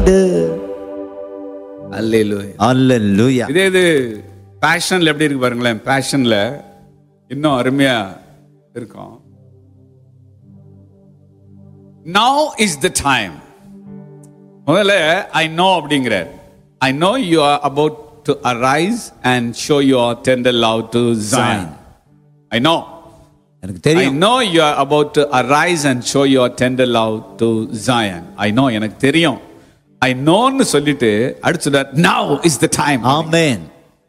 வீடு அல்லேலூயா அல்லேலூயா இதே இது பேஷன்ல எப்படி இருக்கு பாருங்களேன் பேஷன்ல இன்னும் அருமையா இருக்கும் நவ் இஸ் த டைம் முதல்ல ஐ நோ அப்படிங்கிறார் I know you are about to arise and show your tender love to join I know எனக்கு I தெரியும் know you are about to arise and show your tender love to Zion. I know எனக்கு தெரியும் I knowன்னு சொல்லிட்டு அடுத்து now is the time. ஆமென்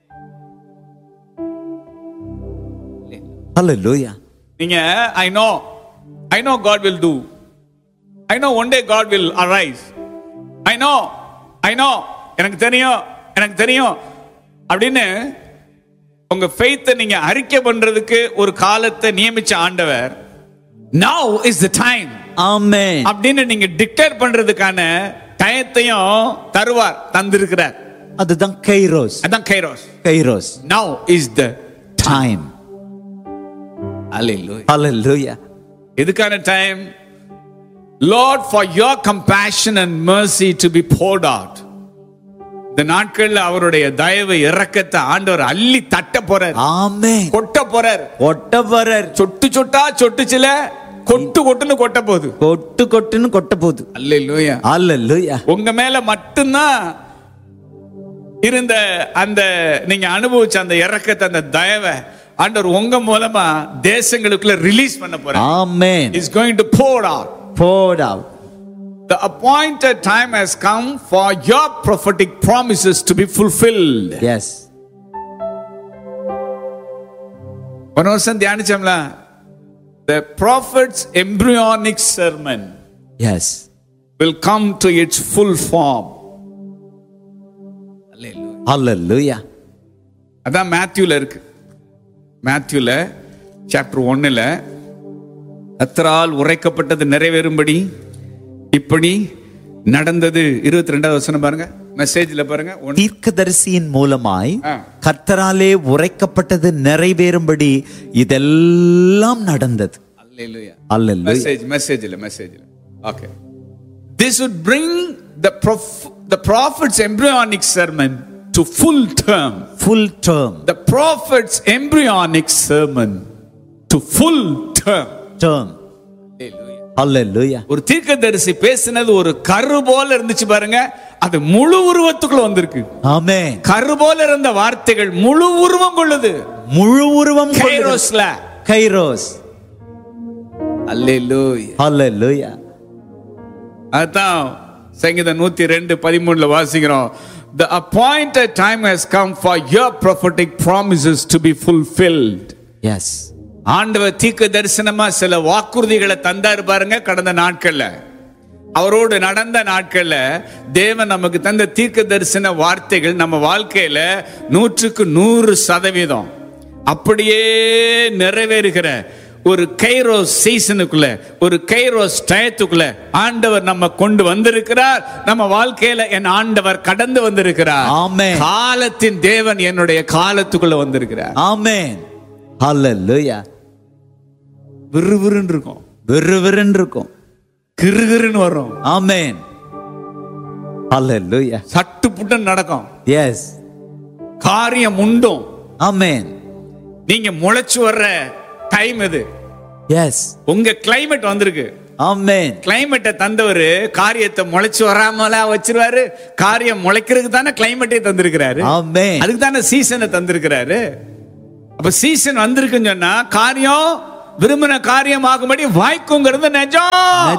அல்லேலூயா நீங்க I know I know God will do. I know one day God will arise. I know I know எனக்கு தெரியும் எனக்கு தெரியும் அப்படின்னு உங்க ஃபெய்த்தை நீங்க அறிக்கை பண்றதுக்கு ஒரு காலத்தை நியமிச்ச ஆண்டவர் now is the time ஆமென் அப்படின்னு நீங்க டிக்ளேர் பண்றதுக்கான டயத்தையும் தருவார் தந்திருக்கிறார் அதுதான் கைரோஸ் அதான் கைரோஸ் கைரோஸ் now is the time Hallelujah. அல்லேலூயா எதுக்கான time Lord for your compassion and mercy to be poured out இந்த நாட்கள்ல அவருடைய தயவு இரக்கத்தை ஆண்டவர் அள்ளி தட்ட போறார் ஆமென் கொட்ட போறார் ஒட்டவரர் சொட்டு சொட்டா சொட்டுச்சுல கொட்டு கொட்டுன்னு கொட்ட போகுது கொட்டு கொட்டுன்னு கொட்ட போகுது அல்லேலூயா அல்லேலூயா உங்க மேல மட்டும்தான் இருந்த அந்த நீங்க அனுபவிச்ச அந்த இறக்கத்தை அந்த தயவை ஆண்டவர் உங்க மூலமா தேசங்களுக்குள்ள ரிலீஸ் பண்ண போறார் ஆமென் is going to pour out poured out the appointed time has come for your prophetic promises to be fulfilled yes ஒரு வருஷம் தியானிச்சோம்ல the prophet's embryonic sermon yes will come to its full form Hallelujah. அல்லேலூயா அதான் மேத்யூல இருக்கு மேத்யூல chapter ஒன்னுல கத்தரால் உரைக்கப்பட்டது நிறைவேறும்படி இப்படி நடந்தது இருபத்தி ரெண்டாவது வசனம் பாருங்க மெசேஜ்ல பாருங்க ஒன்னு தீர்க்கதரிசியின் மூலமாய் ஆ. கர்த்தராலே உரைக்கப்பட்டது நிறைவேறும்படி இதெல்லாம் நடந்தது அல்லேலூயா அல்லேலூயா மெசேஜ் மெசேஜ்ல மெசேஜ்ல okay this would bring the prof the prophet's embryonic sermon to full term full term the prophet's embryonic sermon to full term term அல்லேலூயா ஒரு தீர்க்கதரிசி பேசினது ஒரு கரு போல இருந்துச்சு பாருங்க அது முழு உருவத்துக்குள்ள வந்திருக்கு ஆமென் கரு போல இருந்த வார்த்தைகள் முழு உருவம் கொள்ளுது முழு உருவம் கொள்கிறது. கைரோஸ்ல கைரோஸ் அல்லேலூயா அல்லேலூயா அதான் சங்கீதம் நூத்தி ரெண்டு பதிமூணுல வாசிக்கிறோம் The appointed time has come for your prophetic promises to be fulfilled. Yes ஆண்டவர் தீர்க்க தரிசனமா சில வாக்குறுதிகளை தந்தாரு பாருங்க கடந்த நாட்கள்ல அவரோடு நடந்த நாட்கள்ல தேவன் நமக்கு தந்த தீர்க்க தரிசன வார்த்தைகள் நம்ம வாழ்க்கையில நூற்றுக்கு நூறு சதவீதம் அப்படியே நிறைவேறுகிற ஒரு கைரோஸ் சீசனுக்குள்ள ஒரு கைரோஸ் டயத்துக்குள்ள ஆண்டவர் நம்ம கொண்டு வந்திருக்கிறார் நம்ம வாழ்க்கையில என் ஆண்டவர் கடந்து வந்திருக்கிறார் ஆமென். காலத்தின் தேவன் என்னுடைய காலத்துக்குள்ள வந்திருக்கிறார் ஆமென் அல்லேலூயா விறுவிறுன்னு இருக்கும் விறுவிறுன்னு இருக்கும் கிறுகிறுன்னு வரும் ஆமென் அல்லேலூயா சட்டு புட்டன் நடக்கும் எஸ் காரியம் உண்டும் ஆமென் நீங்க முளைச்சு வர்ற டைம் இது எஸ் உங்க கிளைமேட் வந்திருக்கு ஆமென் கிளைமேட்டை தந்தவர் காரியத்தை முளைச்சு வராமலா வச்சிருவாரு காரியம் முளைக்கிறதுக்கு தானே கிளைமேட்டே தந்திருக்கிறாரு ஆமென் அதுக்கு தானே சீசனை தந்திருக்கிறாரு அப்ப சீசன் வந்திருக்குன்னு சொன்னா காரியம் விரும்பின காரியம் ஆகும்படி வாய்க்குங்கிறது நிஜம்